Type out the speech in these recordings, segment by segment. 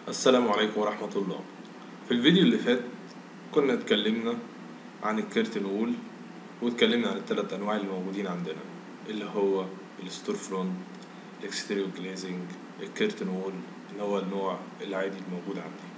السلام عليكم ورحمة الله في الفيديو اللي فات كنا اتكلمنا عن الكيرتن وول واتكلمنا عن الثلاث انواع اللي موجودين عندنا اللي هو الستور فرونت الاكستيريور جلازنج الكيرتن وول اللي هو النوع العادي الموجود عندي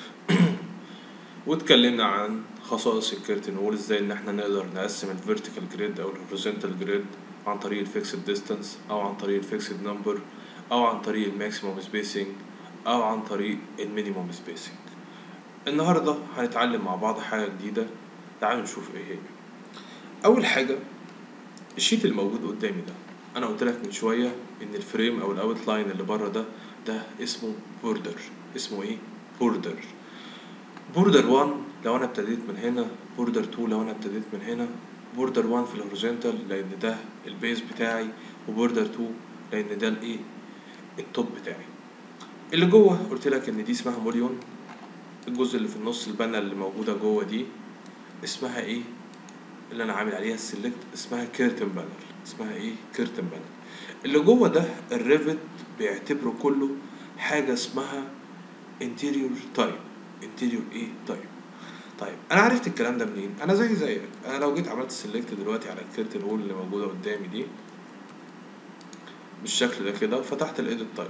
واتكلمنا عن خصائص الكيرتن وول ازاي ان احنا نقدر نقسم الفيرتيكال جريد او الهوريزونتال جريد عن طريق الفيكسد ديستانس او عن طريق الفيكسد نمبر او عن طريق الماكسيموم سبيسنج او عن طريق المينيموم سبيسنج النهارده هنتعلم مع بعض حاجه جديده تعالوا نشوف ايه هي اول حاجه الشيت الموجود قدامي ده انا قلت لك من شويه ان الفريم او الاوت لاين اللي بره ده ده اسمه بوردر اسمه ايه بوردر بوردر 1 لو انا ابتديت من هنا بوردر 2 لو انا ابتديت من هنا بوردر 1 في الهوريزونتال لان ده البيز بتاعي وبوردر 2 لان ده الايه التوب بتاعي اللي جوه قلت لك ان دي اسمها مليون الجزء اللي في النص البنا اللي موجوده جوه دي اسمها ايه اللي انا عامل عليها السلكت اسمها كيرتن بانر اسمها ايه كيرتن بانر اللي جوه ده الريفت بيعتبره كله حاجه اسمها انتيريور تايب انتيريور ايه تايب طيب انا عرفت الكلام ده منين انا زي زيك انا لو جيت عملت سيلكت دلوقتي على الكيرتن وول اللي موجوده قدامي دي بالشكل ده كده وفتحت الايديت تايب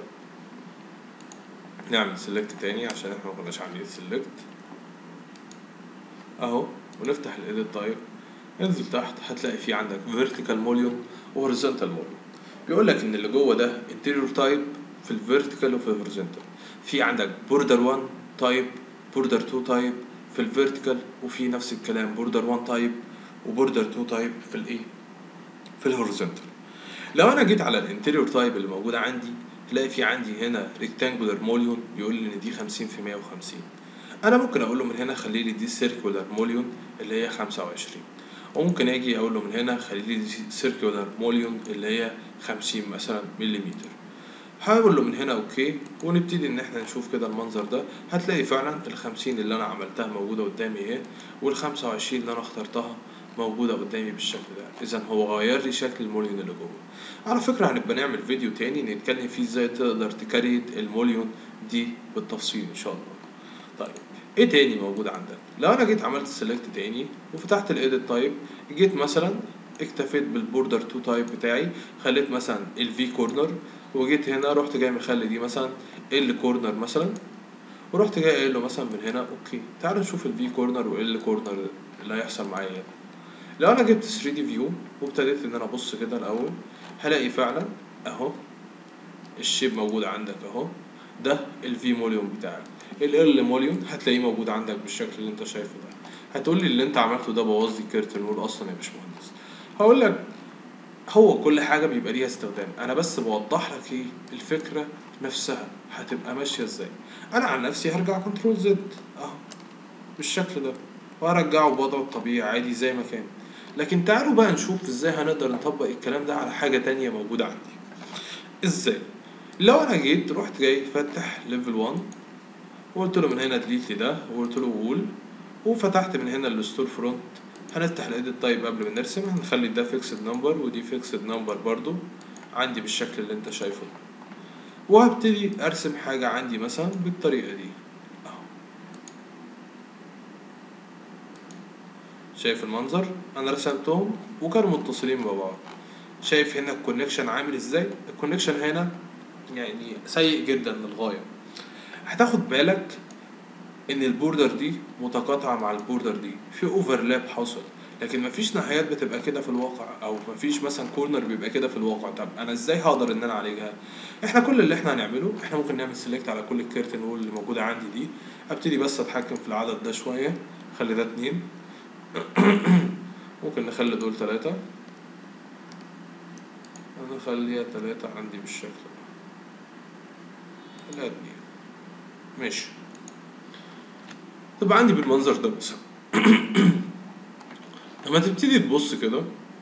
نعمل سيلكت تاني عشان احنا مكناش عاملين سيلكت اهو ونفتح الايديت تايب انزل تحت هتلاقي في عندك فيرتيكال موليون وهوريزونتال موليون بيقول لك ان اللي جوه ده انتيريور تايب في الفيرتيكال وفي الهوريزونتال في عندك بوردر 1 تايب بوردر 2 تايب في الفيرتيكال وفي نفس الكلام بوردر 1 تايب وبوردر 2 تايب في الايه في الهوريزونتال لو انا جيت على الانتيريور تايب اللي موجوده عندي تلاقي في عندي هنا ريكتانجولار موليون بيقول لي ان دي 50 في 150 انا ممكن اقول له من هنا خلي لي دي سيركولار موليون اللي هي 25 وممكن اجي اقول له من هنا خلي لي دي سيركولار موليون اللي هي 50 مثلا مليمتر هقول له من هنا اوكي ونبتدي ان احنا نشوف كده المنظر ده هتلاقي فعلا ال 50 اللي انا عملتها موجوده قدامي اهي وال 25 اللي انا اخترتها موجوده قدامي بالشكل ده اذا هو غير لي شكل الموليون اللي جوه على فكره هنبقى نعمل فيديو تاني نتكلم فيه ازاي تقدر تكريت الموليون دي بالتفصيل ان شاء الله طيب ايه تاني موجود عندك لو انا جيت عملت سيلكت تاني وفتحت الايديت تايب جيت مثلا اكتفيت بالبوردر 2 تايب بتاعي خليت مثلا الفي كورنر وجيت هنا رحت جاي مخلي دي مثلا ال كورنر مثلا ورحت جاي قايل له مثلا من هنا اوكي تعالوا نشوف الفي كورنر وال كورنر اللي هيحصل معايا لو انا جبت 3 دي فيو وابتديت ان انا ابص كده الاول هلاقي فعلا اهو الشيب موجود عندك اهو ده الفي موليون بتاعك ال موليون هتلاقيه موجود عندك بالشكل اللي انت شايفه ده هتقول لي اللي انت عملته ده بوظ لي الكيرتن وول اصلا يا باشمهندس هقول لك هو كل حاجة بيبقى ليها استخدام أنا بس بوضح لك إيه الفكرة نفسها هتبقى ماشية إزاي أنا عن نفسي هرجع كنترول زد أهو بالشكل ده وهرجعه بوضعه الطبيعي عادي زي ما كان لكن تعالوا بقى نشوف إزاي هنقدر نطبق الكلام ده على حاجة تانية موجودة عندي إزاي لو أنا جيت رحت جاي فاتح ليفل 1 وقلت له من هنا ديليت لي ده وقلت له وول وفتحت من هنا الستور فرونت هنفتح الايديت تايب قبل ما نرسم هنخلي ده فيكسد نمبر ودي فيكسد نمبر برضو عندي بالشكل اللي انت شايفه ده وهبتدي ارسم حاجة عندي مثلا بالطريقة دي اهو شايف المنظر انا رسمتهم وكانوا متصلين ببعض شايف هنا الكونكشن عامل ازاي الكونكشن هنا يعني سيء جدا للغاية هتاخد بالك ان البوردر دي متقاطعه مع البوردر دي في اوفرلاب حصل لكن مفيش نهايات بتبقى كده في الواقع او مفيش مثلا كورنر بيبقى كده في الواقع طب انا ازاي هقدر ان انا اعالجها احنا كل اللي احنا هنعمله احنا ممكن نعمل سيلكت على كل الكيرتن وول اللي موجوده عندي دي ابتدي بس اتحكم في العدد ده شويه خلي ده اتنين ممكن نخلي دول تلاتة انا اخليها تلاتة عندي بالشكل ده خليها اتنين ماشي تبقى عندي بالمنظر ده مثلا لما تبتدي تبص كده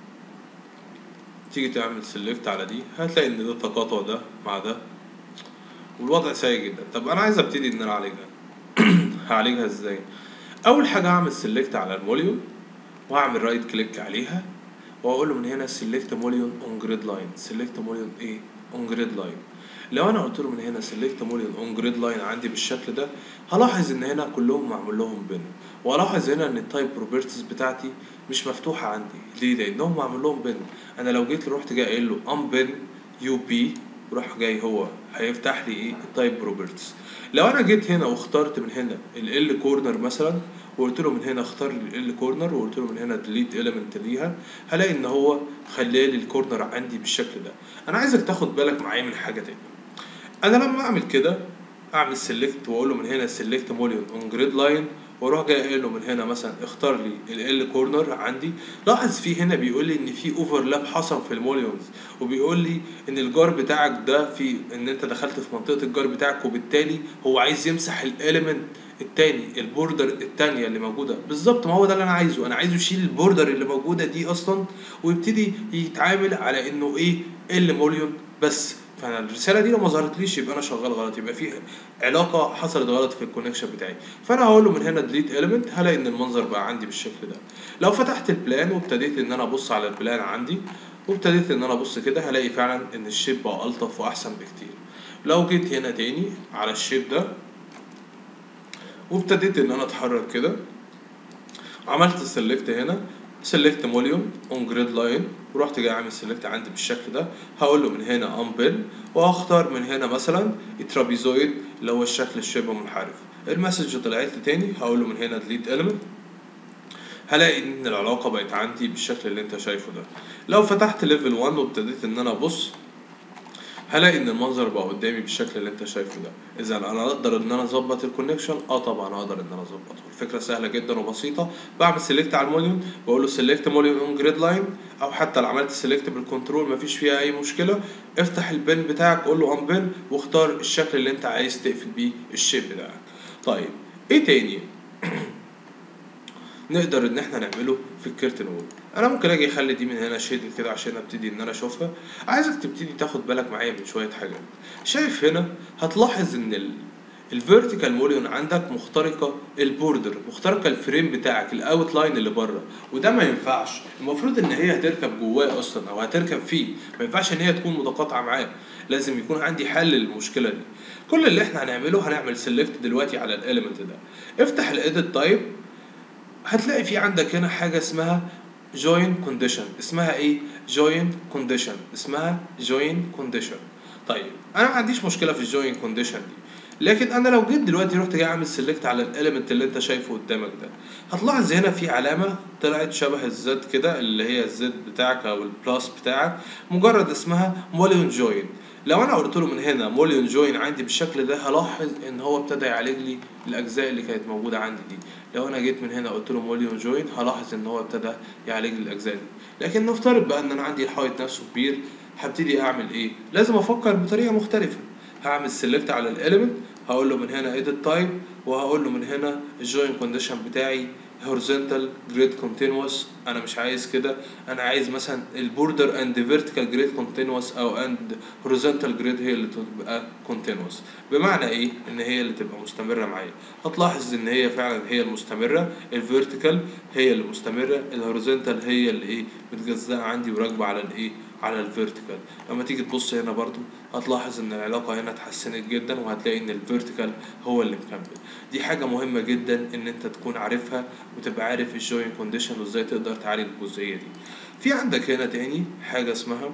تيجي تعمل سيلكت على دي هتلاقي ان ده التقاطع ده مع ده والوضع سيء جدا طب انا عايز ابتدي ان انا اعالجها هعالجها ازاي اول حاجه هعمل سيلكت على الموليون وهعمل رايت كليك عليها واقول له من هنا سيلكت موليون اون جريد لاين سيلكت موليون ايه اون جريد لاين لو انا قلت له من هنا سيلكت موليون اون جريد لاين عندي بالشكل ده هلاحظ ان هنا كلهم معمول لهم بن والاحظ هنا ان التايب بروبرتيز بتاعتي مش مفتوحه عندي ليه لانهم معمول لهم بن انا لو جيت رحت جاي قايل له ام بن يو بي وراح جاي هو هيفتح لي ايه التايب بروبرتيز لو انا جيت هنا واخترت من هنا ال كورنر مثلا وقلت له من هنا اختار ال كورنر وقلت له من هنا ديليت اليمنت ليها هلاقي ان هو خلالي الكورنر عندي بالشكل ده انا عايزك تاخد بالك معايا من حاجه تاني انا لما اعمل كده اعمل سيلكت واقول له من هنا سيلكت موليون اون جريد لاين واروح جاي قايل له من هنا مثلا اختار لي ال كورنر عندي لاحظ في هنا بيقول لي ان في اوفرلاب حصل في الموليونز وبيقول لي ان الجار بتاعك ده في ان انت دخلت في منطقه الجار بتاعك وبالتالي هو عايز يمسح الاليمنت التاني البوردر التانية اللي موجودة بالظبط ما هو ده اللي انا عايزه انا عايزه يشيل البوردر اللي موجودة دي اصلا ويبتدي يتعامل على انه ايه ال موليون بس فانا الرساله دي لو ما ظهرتليش يبقى انا شغال غلط يبقى في علاقه حصلت غلط في الكونكشن بتاعي فانا هقول له من هنا ديليت اليمنت هلاقي ان المنظر بقى عندي بالشكل ده لو فتحت البلان وابتديت ان انا ابص على البلان عندي وابتديت ان انا ابص كده هلاقي فعلا ان الشيب بقى الطف واحسن بكتير لو جيت هنا تاني على الشيب ده وابتديت ان انا اتحرك كده عملت سيلكت هنا سيلكت موليوم اون جريد لاين ورحت جاي عامل سيلكت عندي بالشكل ده هقول له من هنا امبل وهختار من هنا مثلا الترابيزويد اللي هو الشكل الشبه منحرف المسج طلعت لي تاني هقول له من هنا ديليت اليمنت هلاقي ان العلاقه بقت عندي بالشكل اللي انت شايفه ده لو فتحت ليفل 1 وابتديت ان انا ابص هلاقي ان المنظر بقى قدامي بالشكل اللي انت شايفه ده اذا انا اقدر ان انا اظبط الكونكشن اه طبعا اقدر ان انا اظبطه الفكره سهله جدا وبسيطه بعمل سيلكت على الموليون بقول له سيلكت موليون اون جريد لاين او حتى لو عملت سيلكت بالكنترول مفيش فيها اي مشكله افتح البن بتاعك قول له ان بن واختار الشكل اللي انت عايز تقفل بيه الشيب بتاعك طيب ايه تاني نقدر ان احنا نعمله في الكيرتن وول انا ممكن اجي اخلي دي من هنا شيدد كده عشان ابتدي ان انا اشوفها عايزك تبتدي تاخد بالك معايا من شويه حاجات شايف هنا هتلاحظ ان ال الفيرتيكال موليون عندك مخترقه البوردر مخترقه الفريم بتاعك الاوت لاين اللي بره وده ما ينفعش المفروض ان هي هتركب جواه اصلا او هتركب فيه ما ينفعش ان هي تكون متقاطعه معاه لازم يكون عندي حل للمشكله دي كل اللي احنا هنعمله هنعمل سيلكت دلوقتي على الاليمنت ده افتح الايديت تايب هتلاقي في عندك هنا حاجه اسمها جوين كونديشن اسمها ايه جوين كونديشن اسمها جوين كونديشن طيب انا ما عنديش مشكله في الجوين كونديشن دي لكن انا لو جيت دلوقتي رحت جاي عامل سيلكت على الاليمنت اللي انت شايفه قدامك ده هتلاحظ هنا في علامه طلعت شبه الزد كده اللي هي الزد بتاعك او البلاس بتاعك مجرد اسمها موليون جوين لو انا قلت له من هنا موليون جوين عندي بالشكل ده هلاحظ ان هو ابتدى يعالج لي الاجزاء اللي كانت موجوده عندي دي لو انا جيت من هنا قلت له موليون جوين هلاحظ ان هو ابتدى يعالج لي الاجزاء دي لكن نفترض بقى ان انا عندي الحائط نفسه كبير هبتدي اعمل ايه لازم افكر بطريقه مختلفه هعمل سيلكت على الاليمنت هقول له من هنا edit type وهقول له من هنا الجوين كونديشن بتاعي horizontal grid continuous انا مش عايز كده انا عايز مثلا البوردر اند vertical grid continuous او اند horizontal grid هي اللي تبقى continuous بمعنى ايه ان هي اللي تبقى مستمره معايا هتلاحظ ان هي فعلا هي المستمره الفيرتيكال هي اللي مستمره الهوريزونتال هي اللي ايه متجزأه عندي وراكبه على الايه على الفيرتيكال لما تيجي تبص هنا برضو هتلاحظ ان العلاقه هنا اتحسنت جدا وهتلاقي ان الفيرتيكال هو اللي مكمل دي حاجه مهمه جدا ان انت تكون عارفها وتبقى عارف الجوين كونديشن وازاي تقدر تعالج الجزئيه دي في عندك هنا تاني حاجه اسمها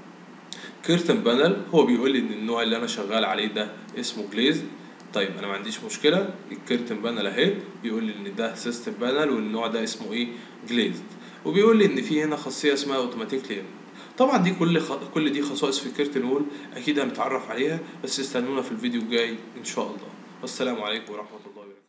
كيرتن بانل هو بيقول لي ان النوع اللي انا شغال عليه ده اسمه جليز طيب انا ما عنديش مشكله الكيرتن بانل اهي بيقول لي ان ده سيستم بانل والنوع ده اسمه ايه جليزد وبيقول لي ان في هنا خاصيه اسمها اوتوماتيكلي طبعا دي كل خ... كل دي خصائص في الكيرتن وول اكيد هنتعرف عليها بس استنونا في الفيديو الجاي ان شاء الله والسلام عليكم ورحمه الله وبركاته